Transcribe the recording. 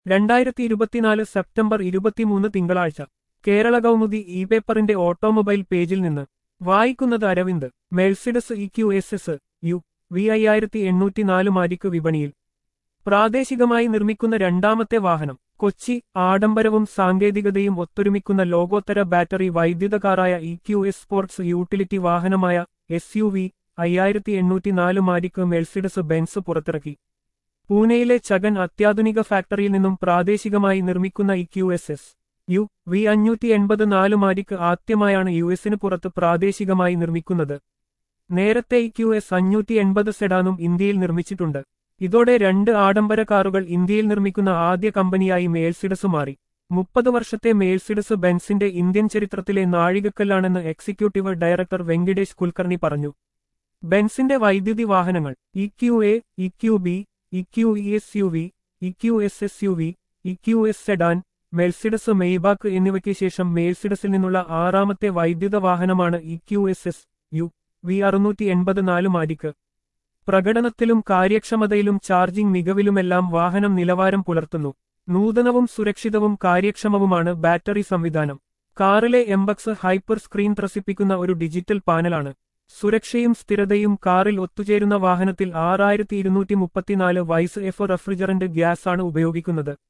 രണ്ടായിരത്തി ഇരുപത്തിനാല് സെപ്റ്റംബർ ഇരുപത്തിമൂന്ന് തിങ്കളാഴ്ച കേരള കൗമുദി ഇ പേപ്പറിന്റെ ഓട്ടോമൊബൈൽ പേജിൽ നിന്ന് വായിക്കുന്നത് Aravind Mercedes E Q S S U V അയ്യായിരത്തി എണ്ണൂറ്റിനാല് മാരിക്ക് വിപണിയിൽ പ്രാദേശികമായി നിർമ്മിക്കുന്ന രണ്ടാമത്തെ വാഹനം കൊച്ചി ആഡംബരവും സാങ്കേതികതയും ഒത്തൊരുമിക്കുന്ന ലോകോത്തര ബാറ്ററി വൈദ്യുത കാറായ E Q S sports utility വാഹനമായ എസ് യു വി അയ്യായിരത്തി എണ്ണൂറ്റിനാല് മാരിക്ക് മെഴ്സിഡസ് ബെൻസ് പുറത്തിറക്കി പൂനെയിലെ ചകൻ അത്യാധുനിക ഫാക്ടറിയിൽ നിന്നും പ്രാദേശികമായി നിർമ്മിക്കുന്ന E Q S S U V അഞ്ഞൂറ്റി എൺപത് നാല് മാരിക്ക് ആദ്യമായാണ് യു എസിന് പുറത്ത് പ്രാദേശികമായി നിർമ്മിക്കുന്നത് നേരത്തെ ഇ ക്യു എസ് അഞ്ഞൂറ്റി എൺപത് സെഡാനും ഇന്ത്യയിൽ നിർമ്മിച്ചിട്ടുണ്ട് ഇതോടെ രണ്ട് ആഡംബര കാറുകൾ ഇന്ത്യയിൽ നിർമ്മിക്കുന്ന ആദ്യ കമ്പനിയായി മേഴ്സിഡസ് മാറി മുപ്പത് വർഷത്തെ മേഴ്സിഡസ് ബെൻസിന്റെ ഇന്ത്യൻ ചരിത്രത്തിലെ നാഴികക്കല്ലാണെന്ന് എക്സിക്യൂട്ടീവ് ഡയറക്ടർ വെങ്കിടേഷ് കുൽക്കർണി പറഞ്ഞു ബെൻസിന്റെ വൈദ്യുതി വാഹനങ്ങൾ E Q A E Q B E Q E S U V E Q S S U V E Q S sedan Mercedes Maybach എന്നിവയ്ക്ക് ശേഷം മേഴ്സിഡസിൽ നിന്നുള്ള ആറാമത്തെ വൈദ്യുത വാഹനമാണ് E Q S S U V അറുന്നൂറ്റി എൺപത് നാല് മാരിക്ക് പ്രകടനത്തിലും കാര്യക്ഷമതയിലും ചാർജിംഗ് മികവിലുമെല്ലാം വാഹനം നിലവാരം പുലർത്തുന്നു നൂതനവും സുരക്ഷിതവും കാര്യക്ഷമവുമാണ് ബാറ്ററി സംവിധാനം കാറിലെ എംബക്സ് ഹൈപ്പർ സ്ക്രീൻ ത്രസിപ്പിക്കുന്ന ഒരു ഡിജിറ്റൽ പാനലാണ് സുരക്ഷയും സ്ഥിരതയും കാറിൽ ഒത്തുചേരുന്ന വാഹനത്തിൽ ആറായിരത്തി ഇരുന്നൂറ്റി മുപ്പത്തിനാല് വൈസ് എഫ് റെഫ്രിജറന്റ് ഗ്യാസാണ് ഉപയോഗിക്കുന്നത്